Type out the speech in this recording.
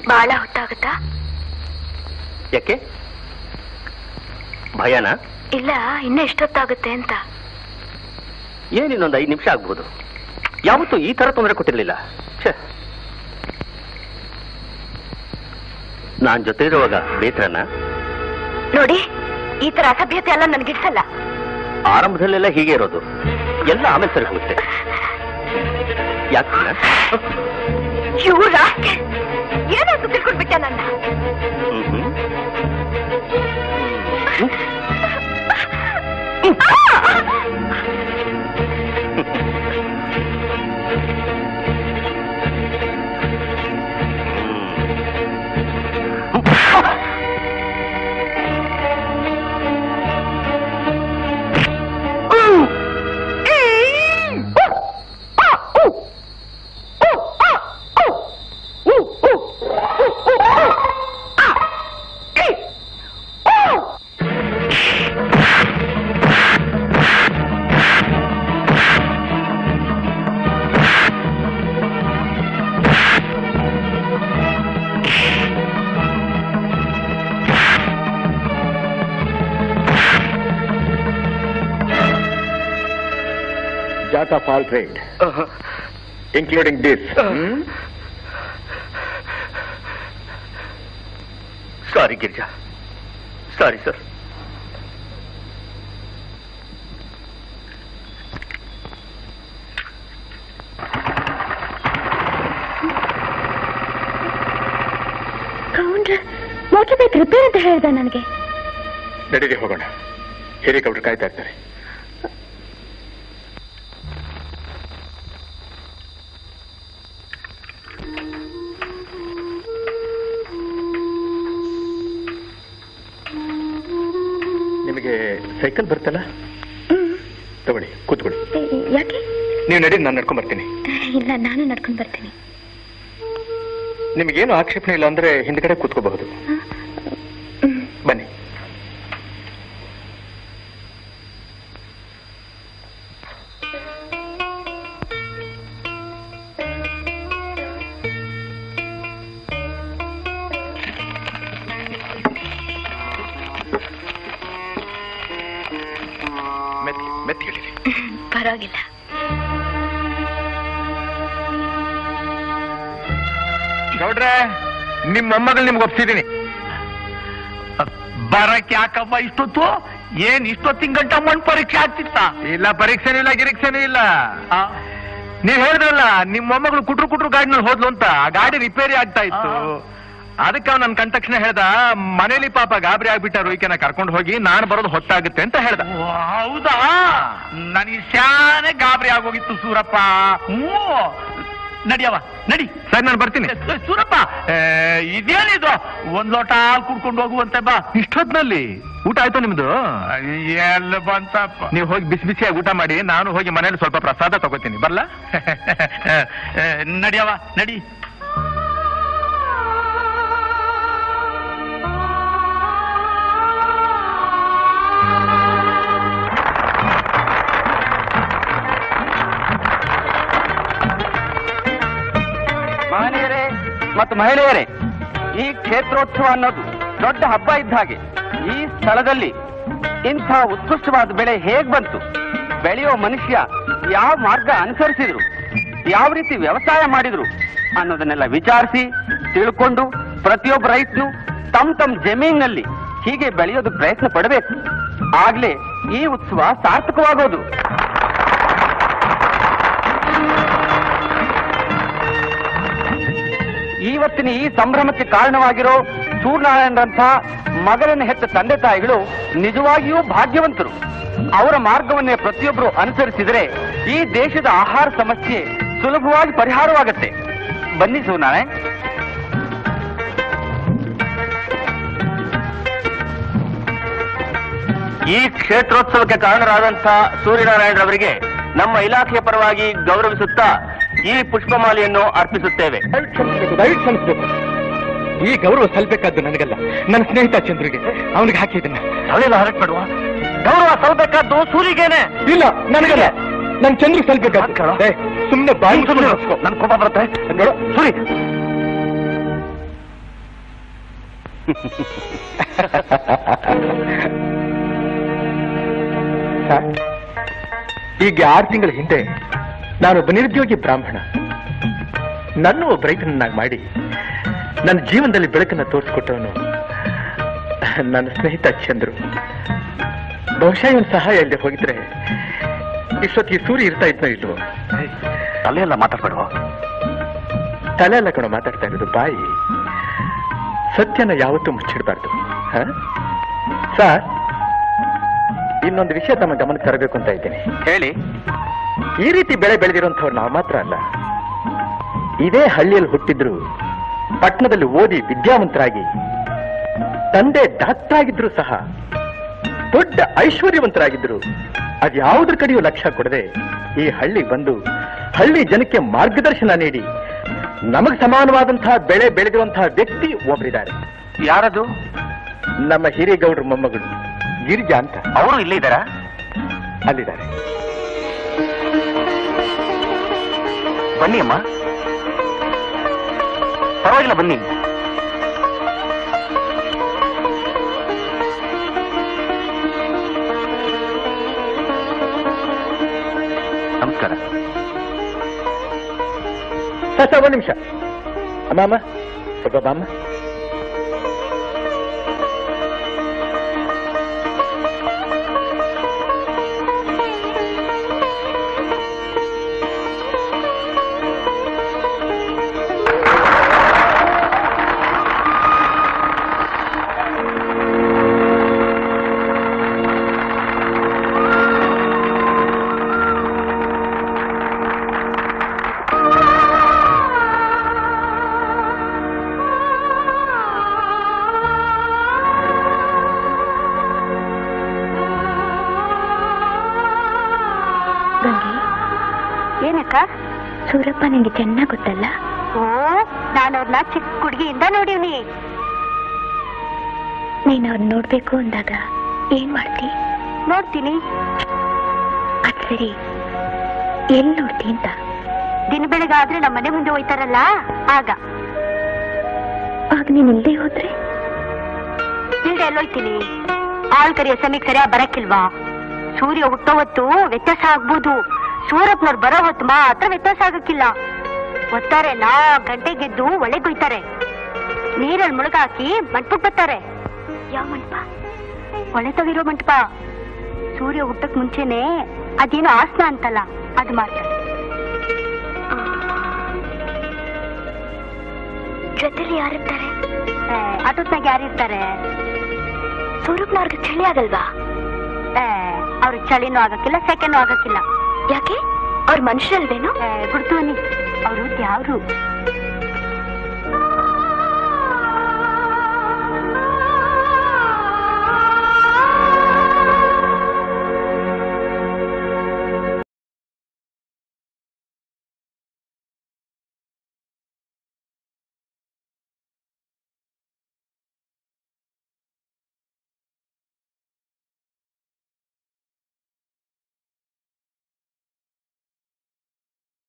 ಬಹಳ ಹೊತ್ತಾಗುತ್ತಾ ಯಾಕೆ ಭಯನಾ ಇಲ್ಲ ಇನ್ನ ಎಷ್ಟೊತ್ತಾಗುತ್ತೆ ಅಂತ ಏನ್ ಇನ್ನೊಂದು ಐದು ನಿಮಿಷ ಆಗ್ಬೋದು ಯಾವತ್ತೂ ಈ ತರ ತೊಂದರೆ ಕೊಟ್ಟಿರ್ಲಿಲ್ಲ ಛೆ. ನಾನ್ ಜೊತೆ ಇರುವಾಗ ಬೇಸರನ ನೋಡಿ ಈ ತರ ಅಸಭ್ಯತೆ ಎಲ್ಲ ನನ್ಗಿಡ್ಸಲ್ಲ ಆರಂಭದಲ್ಲೆಲ್ಲ ಹೀಗೆ ಇರೋದು ಎಲ್ಲ ಆಮೇಲೆ ಸರಿ ಹೋಗುತ್ತೆ ಯಾಕೆ ಇವ್ರ ಏನಂತ ತಿಳ್ಕೊಂಡ್ಬಿಟ್ಟ ನನ್ನ Jat of all trade, including this. Hmm? Sorry Girija sorry sir ಕೌಂಡ್ರ ಮೋಟರ್ ಬೈಕ್ ರಿಪೇರ್ ಅಂತ ಹೇಳ್ದ ನನಗೆ ನಡೀರಿ ಹೋಗೋಣ ಹಿರೇಗೌಡರು ಕಾಯ್ತಾ ಇರ್ತಾರೆ ನಿಮಗೆ ಸೈಕಲ್ ಬರ್ತಲ್ಲ ತಗೊಳ್ಳಿ ಕೂತ್ಕೊಳ್ಳಿ ಯಾಕೆ ನೀವು ನಡಿ ನಾನು ನಡ್ಕೊಂಡ್ ಬರ್ತೀನಿ ಇಲ್ಲ ನಾನು ನಡ್ಕೊಂಡು ಬರ್ತೀನಿ ನಿಮಗೇನು ಆಕ್ಷೇಪಣೆ ಇಲ್ಲ ಅಂದ್ರೆ ಹಿಂದ್ಗಡೆ ಕೂತ್ಕೋಬಹುದು ಬನ್ನಿ ಮೆತ್ತಿ ಮೆತ್ತಿ ಹೇಳಿರಿ ಪರವಾಗಿಲ್ಲ ಗೌಡ್ರೆ ನಿಮ್ಮ ಮೊಮ್ಮಗಳು ನಿಮ್ಗೆ ಒಪ್ಸಿದೀನಿ ಬರಕ್ ಯಾಕಮ್ಮ ಇಷ್ಟೊತ್ತು ಏನ್ ಇಷ್ಟೊತ್ತಿನ ಗಂಟ ಮಣ್ ಪರೀಕ್ಷೆ ಆಗ್ತಿತ್ತ ಇಲ್ಲ ಪರೀಕ್ಷೆನೂ ಇಲ್ಲ ಗಿರೀಕ್ಷೆನೂ ಇಲ್ಲ ನೀವ್ ಹೇಳಿದ್ರಲ್ಲ ನಿಮ್ ಮೊಮ್ಮಗಳು ಕುಟ್ರು ಕುಟ್ರು ಗಾಡಿನಲ್ಲಿ ಹೋದ್ಲು ಅಂತ ಆ ಗಾಡಿ ರಿಪೇರಿ ಆಗ್ತಾ ಇತ್ತು ಅದಕ್ಕೆ ಅವ್ನು ನನ್ ಕಂಡ ತಕ್ಷಣ ಹೇಳ್ದ ಮನೇಲಿ ಪಾಪ ಗಾಬರಿ ಆಗ್ಬಿಟ್ಟಾರು ಈಕೆನ ಕರ್ಕೊಂಡು ಹೋಗಿ ನಾನು ಬರೋದು ಹೊತ್ತಾಗುತ್ತೆ ಅಂತ ಹೇಳ್ದ ಓ, ಹೌದಾ ನನಗೆ ಶಾನೆ ಗಾಬರಿ ಆಗೋಗಿತ್ತು ಸೂರಪ್ಪ ಹ್ಞೂ ನಡಿಯವ ನಡಿ ಸರಿ ನಾನು ಬರ್ತೀನಿ ಏ, ಸೂರಪ್ಪ ಏ, ಇದೇನಿದು ಒಂದ್ ಲೋಟ ಹಾಲು ಕುಡ್ಕೊಂಡು ಹೋಗುವಂತೆ ಬಾ ಇಷ್ಟೊತ್ನಲ್ಲಿ ಊಟ ಆಯ್ತು ನಿಮ್ದು ಎಲ್ಲ ಬಂತಪ್ಪ ನೀವು ಹೋಗಿ ಬಿಸಿ ಬಿಸಿಯಾಗಿ ಊಟ ಮಾಡಿ ನಾನು ಹೋಗಿ ಮನೇಲಿ ಸ್ವಲ್ಪ ಪ್ರಸಾದ ತಗೋತೀನಿ ಬರ್ಲಾ ಏ, ನಡಿಯವ ನಡಿ ಮಹನೀಯರೇ ಮತ್ತು ಮಹಿಳೆಯರೇ ಈ ಕ್ಷೇತ್ರೋತ್ಸವ ಅನ್ನೋದು ದೊಡ್ಡ ಹಬ್ಬ ಇದ್ದ ಹಾಗೆ ಈ ಸ್ಥಳದಲ್ಲಿ ಇಂಥ ಉತ್ಕೃಷ್ಟವಾದ ಬೆಳೆ ಹೇಗ್ ಬಂತು ಬೆಳೆಯೋ ಮನುಷ್ಯ ಯಾವ ಮಾರ್ಗ ಅನುಸರಿಸಿದ್ರು ಯಾವ ರೀತಿ ವ್ಯವಸಾಯ ಮಾಡಿದ್ರು ಅನ್ನೋದನ್ನೆಲ್ಲ ವಿಚಾರಿಸಿ ತಿಳ್ಕೊಂಡು ಪ್ರತಿಯೊಬ್ಬ ರೈತನು ತಮ್ಮ ತಮ್ಮ ಜಮೀನಿನಲ್ಲಿ ಹೀಗೆ ಬೆಳೆಯೋದು ಪ್ರಯತ್ನ ಪಡಬೇಕು ಆಗ್ಲೇ ಈ ಉತ್ಸವ ಸಾರ್ಥಕವಾಗೋದು ಇವತ್ತಿನ ಈ ಸಂಭ್ರಮಕ್ಕೆ ಕಾರಣವಾಗಿರೋ ಸೂರ್ಯನಾರಾಯಣರಂಥ ಮಗನನ್ನು ಹೆತ್ತ ತಂದೆ ತಾಯಿಗಳು ನಿಜವಾಗಿಯೂ ಭಾಗ್ಯವಂತರು ಅವರ ಮಾರ್ಗವನ್ನೇ ಪ್ರತಿಯೊಬ್ಬರು ಅನುಸರಿಸಿದರೆ ಈ ದೇಶದ ಆಹಾರ ಸಮಸ್ಯೆ ಸುಲಭವಾಗಿ ಪರಿಹಾರವಾಗತ್ತೆ ಬನ್ನಿ ಸೂರ್ಯನಾರಾಯಣ್ ಈ ಕ್ಷೇತ್ರೋತ್ಸವಕ್ಕೆ ಕಾರಣರಾದಂಥ ಸೂರ್ಯನಾರಾಯಣರವರಿಗೆ ನಮ್ಮ ಇಲಾಖೆಯ ಪರವಾಗಿ ಗೌರವಿಸುತ್ತಾ ಈ ಪುಷ್ಪಮಾಲೆಯನ್ನು ಅರ್ಪಿಸುತ್ತೇವೆ ಕ್ಷಮಿಸ್ಬೇಕು ದಯವಿಟ್ಟು ಕ್ಷಮಿಸ್ಬೇಕು ಈ ಗೌರವ ಸಲ್ಬೇಕಾದ್ದು ನನಗಲ್ಲ ನನ್ನ ಸ್ನೇಹಿತ ಚಂದ್ರಿಗೆ ಅವನಿಗೆ ಹಾಕಿದ್ದನ್ನ ನಾವೆಲ್ಲ ಹರಟ್ಬೇಡುವ ಗೌರವ ಸಲ್ಬೇಕಾದ್ದು ಸೂರಿಗೇನೆ ಇಲ್ಲ ನನಗಲ್ಲ ನನ್ ಚಂದ್ರಿಗೆ ಸಲ್ಬೇಕಾದ್ದು ಸುಮ್ಮನೆ ಬಾಯಿ ನನ್ ಕೋಪ ಬರುತ್ತೆ ನೋಡು, ಸೂರಿ ಸರ್, ಈಗ ಆರು ತಿಂಗಳ ಹಿಂದೆ ನಾನೊಬ್ಬ ನಿರುದ್ಯೋಗಿ ಬ್ರಾಹ್ಮಣ ನನ್ನ ಒಬ್ಬ ರೈತನನ್ನಾಗಿ ಮಾಡಿ ನನ್ನ ಜೀವನದಲ್ಲಿ ಬೆಳಕನ್ನು ತೋರಿಸ್ಕೊಟ್ಟವನು ನನ್ನ ಸ್ನೇಹಿತ ಚಂದ್ರು ಬಹುಶಃ ಇವನ್ ಸಹಾಯ ಇಲ್ಲದೆ ಹೋಗಿದ್ರೆ ಇಷ್ಟೊತ್ತಿಗೆ ಸೂರ್ಯ ಇರ್ತಾ ಇದ್ನೋ ಇಲ್ವೋ ತಲೆ ಎಲ್ಲ ಮಾತಾಡ್ಬೇಡ ತಲೆ ಎಲ್ಲ ಕಣ ಮಾತಾಡ್ತಾ ಇರೋದು ಬಾಯಿ ಸತ್ಯನ ಯಾವತ್ತೂ ಮುಚ್ಚಿಡಬಾರ್ದು ಸರ್ ಇನ್ನೊಂದು ವಿಷಯ ತಮ್ಮ ಗಮನಕ್ಕೆ ತರಬೇಕು ಅಂತ ಇದ್ದೀನಿ ಹೇಳಿ ಈ ರೀತಿ ಬೆಳೆ ಬೆಳೆದಿರುವಂಥವ್ರು ನಾವು ಮಾತ್ರ ಅಲ್ಲ ಇದೇ ಹಳ್ಳಿಯಲ್ಲಿ ಹುಟ್ಟಿದ್ರು ಪಟ್ಟಣದಲ್ಲಿ ಓದಿ ವಿದ್ಯಾವಂತರಾಗಿ ತಂದೆ ಡಾಕ್ಟರ್ ಆಗಿದ್ರು ಸಹ ದೊಡ್ಡ ಐಶ್ವರ್ಯವಂತರಾಗಿದ್ರು ಅದ್ಯಾವುದ್ರ ಕಡೆಯೂ ಲಕ್ಷ್ಯ ಕೊಡದೆ ಈ ಹಳ್ಳಿ ಬಂದು ಹಳ್ಳಿ ಜನಕ್ಕೆ ಮಾರ್ಗದರ್ಶನ ನೀಡಿ ನಮಗ್ ಸಮಾನವಾದಂತಹ ಬೆಳೆ ಬೆಳೆದಿರುವಂತಹ ವ್ಯಕ್ತಿ ಒಬ್ಬರಿದ್ದಾರೆ ಯಾರದು ನಮ್ಮ ಹಿರೇಗೌಡ್ರ ಮೊಮ್ಮಗಳು ಗಿರಿಜಾ ಅಂತ ಅವರು ಇಲ್ಲೇ ಇದ್ದಾರಾ ಅಲ್ಲಿದ್ದಾರೆ ಬನ್ನಿ ಅಮ್ಮ ಪರವಾಗಿಲ್ಲ ಬನ್ನಿ ನಮಸ್ಕಾರ ಸರ್ ಸರ್ ಒಂದು ನಿಮಿಷ ಅಮ್ಮ ಅಮ್ಮ ಸ್ವಲ್ಪ ಬಾ ಅಮ್ಮ ಗಂಗೆ ಏನಕ್ಕ ಸೂರಪ್ಪ ನಿಂಗೆ ಚೆನ್ನಾಗ್ ಗೊತ್ತಲ್ಲ ಓ ನಾನು ಅವ್ರನ್ನ ಚಿಕ್ಕ ಹುಡುಗಿಯಿಂದ ನೋಡೀನಿ ನೀನ್ ಅವ್ರನ್ನ ನೋಡ್ಬೇಕು ಅಂದಾಗ ಏನ್ ಮಾಡ್ತಿ ನೋಡ್ತೀನಿ ಅದ್ ಸರಿ ಎಲ್ಲಿ ನೋಡ್ತಿ ಅಂತ ದಿನ ಬೆಳಗಾದ್ರೆ ನಮ್ಮ ಮನೆ ಮುಂದೆ ಹೋಯ್ತಾರಲ್ಲ ಆಗ ಆಗ ನೀನ್ ಇಲ್ದೇ ಹೋದ್ರೆ ಇಲ್ದೆ ಎಲ್ಲೋಯ್ತೀನಿ ಆಳ್ ಕರಿಯ ಸಮಯಕ್ಕೆ ಸರಿಯಾಗಿ ಬರಕ್ಕಿಲ್ವಾ ಸೂರ್ಯ ಹುಟ್ಟೋ ಹೊತ್ತು ವ್ಯತ್ಯಾಸ ಆಗ್ಬೋದು ಸೂರಪ್ಪನವ್ರು ಬರೋ ಹೊತ್ತು ಮಾತ್ರ ವ್ಯತ್ಯಾಸ ಆಗಕ್ಕಿಲ್ಲ ಒತ್ತಾರೆ ನಾಲ್ಕು ಗಂಟೆಗೆದ್ದು ಒಳಗೆ ಕೊಯ್ತಾರೆ ನೀರಲ್ಲಿ ಮುಳುಗಾಕಿ ಮಂಟಪಕ್ಕೆ ಬರ್ತಾರೆ ಯಾವ ಮಂಟಪ ಒಳೆ ತಗಿರೋ ಮಂಟಪ ಸೂರ್ಯ ಹುಟ್ಟಕ್ ಮುಂಚೆನೆ ಅದೇನೋ ಆಸನ ಅಂತಲ್ಲ ಅದು ಮಾಡ್ತಾರೆ ಜೊತೆಲಿ ಯಾರಿರ್ತಾರೆ ಆಟೋತ್ನಾಗ ಯಾರಿರ್ತಾರೆ ಸೂರಪ್ಪನವ್ರಿಗೆ ಚಳಿ ಆಗಲ್ವಾ ಅವ್ರಿಗೆ ಚಳಿನೂ ಆಗಕ್ಕಿಲ್ಲ ಸೆಕೆನೂ ಆಗಕ್ಕಿಲ್ಲ ಯಾಕೆ ಅವ್ರ ಮನುಷ್ಯರಲ್ವೇನು ಗುಡ್ತುವನಿ ಅವರು ಯಾವ್ರು